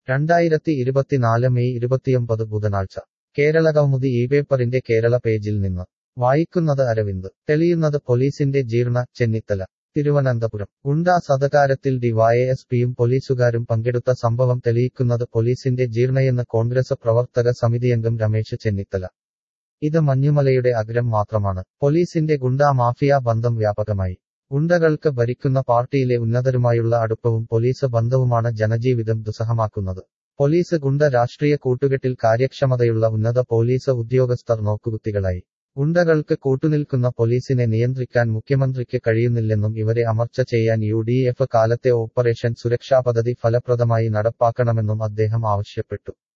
രണ്ടായിരത്തി ഇരുപത്തിനാല് മെയ് ഇരുപത്തിയൊമ്പത് ബുധനാഴ്ച കേരളകൗമുദി ഈ പേപ്പറിന്റെ കേരള പേജിൽ നിന്ന് വായിക്കുന്നത് അരവിന്ദ് തെളിയുന്നത് പോലീസിന്റെ ജീർണ ചെന്നിത്തല തിരുവനന്തപുരം ഗുണ്ടാ സതകാരത്തിൽ ഡിവൈഎസ്പിയും പോലീസുകാരും പങ്കെടുത്ത സംഭവം തെളിയിക്കുന്നത് പോലീസിന്റെ ജീർണയെന്ന് കോൺഗ്രസ് പ്രവർത്തക സമിതിയംഗം രമേശ് ചെന്നിത്തല ഇത് മഞ്ഞുമലയുടെ അഗ്രം മാത്രമാണ് പോലീസിന്റെ ഗുണ്ടാ മാഫിയ ബന്ധം വ്യാപകമായി ഗുണ്ടകൾക്ക് ഭരിക്കുന്ന പാർട്ടിയിലെ ഉന്നതരുമായുള്ള അടുപ്പവും പോലീസ് ബന്ധവുമാണ് ജനജീവിതം ദുസ്സഹമാക്കുന്നത് പോലീസ് ഗുണ്ട രാഷ്ട്രീയ കൂട്ടുകെട്ടിൽ കാര്യക്ഷമതയുള്ള ഉന്നത പോലീസ് ഉദ്യോഗസ്ഥർ നോക്കുകുത്തികളായി ഗുണ്ടകൾക്ക് കൂട്ടുനിൽക്കുന്ന പോലീസിനെ നിയന്ത്രിക്കാൻ മുഖ്യമന്ത്രിക്ക് കഴിയുന്നില്ലെന്നും ഇവരെ അമർച്ച ചെയ്യാൻ യു ഡി എഫ് കാലത്തെ ഓപ്പറേഷൻ സുരക്ഷാ പദ്ധതി ഫലപ്രദമായി നടപ്പാക്കണമെന്നും അദ്ദേഹം ആവശ്യപ്പെട്ടു